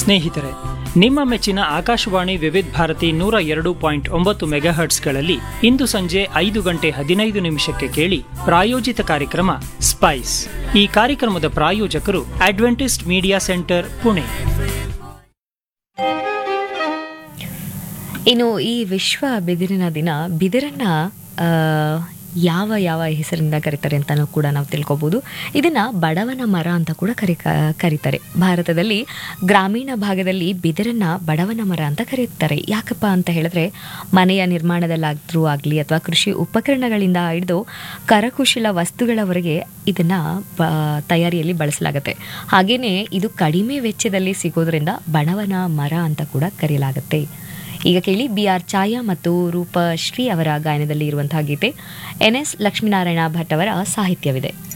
ಸ್ನೇಹಿತರೆ ನಿಮ್ಮ ಮೆಚ್ಚಿನ ಆಕಾಶವಾಣಿ ವಿವಿಧ ಭಾರತಿ ನೂರ ಎರಡು ಪಾಯಿಂಟ್ ಒಂಬತ್ತು ಮೆಗಾಹರ್ಟ್ಸ್ಗಳಲ್ಲಿ ಇಂದು ಸಂಜೆ ಐದು ಗಂಟೆ ಹದಿನೈದು ನಿಮಿಷಕ್ಕೆ ಕೇಳಿ ಪ್ರಾಯೋಜಿತ ಕಾರ್ಯಕ್ರಮ ಸ್ಪೈಸ್ ಈ ಕಾರ್ಯಕ್ರಮದ ಪ್ರಾಯೋಜಕರು ಅಡ್ವೆಂಟಿಸ್ಟ್ ಮೀಡಿಯಾ ಸೆಂಟರ್ ಪುಣೆ ಇನ್ನು ಈ ವಿಶ್ವ ಬಿದಿರಿನ ದಿನ ಬಿದಿರನ್ನ ಆ, ಯಾವ ಯಾವ ಹೆಸರಿಂದ ಕರೀತಾರೆ ಅಂತಲೂ ಕೂಡ ನಾವು ತಿಳ್ಕೊಬೋದು ಇದನ್ನ ಬಡವನ ಮರ ಅಂತ ಕೂಡ ಕರಿ ಕರೀತಾರೆ ಭಾರತದಲ್ಲಿ ಗ್ರಾಮೀಣ ಭಾಗದಲ್ಲಿ ಬಿದಿರನ್ನ ಬಡವನ ಮರ ಅಂತ ಕರೀತಾರೆ ಯಾಕಪ್ಪ ಅಂತ ಹೇಳಿದ್ರೆ ಮನೆಯ ನಿರ್ಮಾಣದಲ್ಲಾದ್ರೂ ಆಗಲಿ ಅಥವಾ ಕೃಷಿ ಉಪಕರಣಗಳಿಂದ ಹಿಡಿದು ಕರಕುಶಲ ವಸ್ತುಗಳವರೆಗೆ ಇದನ್ನ ಬ- ತಯಾರಿಯಲ್ಲಿ ಬಳಸಲಾಗುತ್ತೆ ಹಾಗೇನೆ ಇದು ಕಡಿಮೆ ವೆಚ್ಚದಲ್ಲಿ ಸಿಗೋದ್ರಿಂದ ಬಡವನ ಮರ ಅಂತ ಕೂಡ ಕರೆಯಲಾಗುತ್ತೆ ಈಗ ಕೇಳಿ ಬಿ ಆರ್ ಛಾಯಾ ಮತ್ತು ರೂಪಶ್ರೀ ಅವರ ಗಾಯನದಲ್ಲಿ ಇರುವಂತಹ ಗೀತೆ ಎನ್ ಎಸ್ ಲಕ್ಷ್ಮೀನಾರಾಯಣ ಭಟ್ ಅವರ ಸಾಹಿತ್ಯವಿದೆ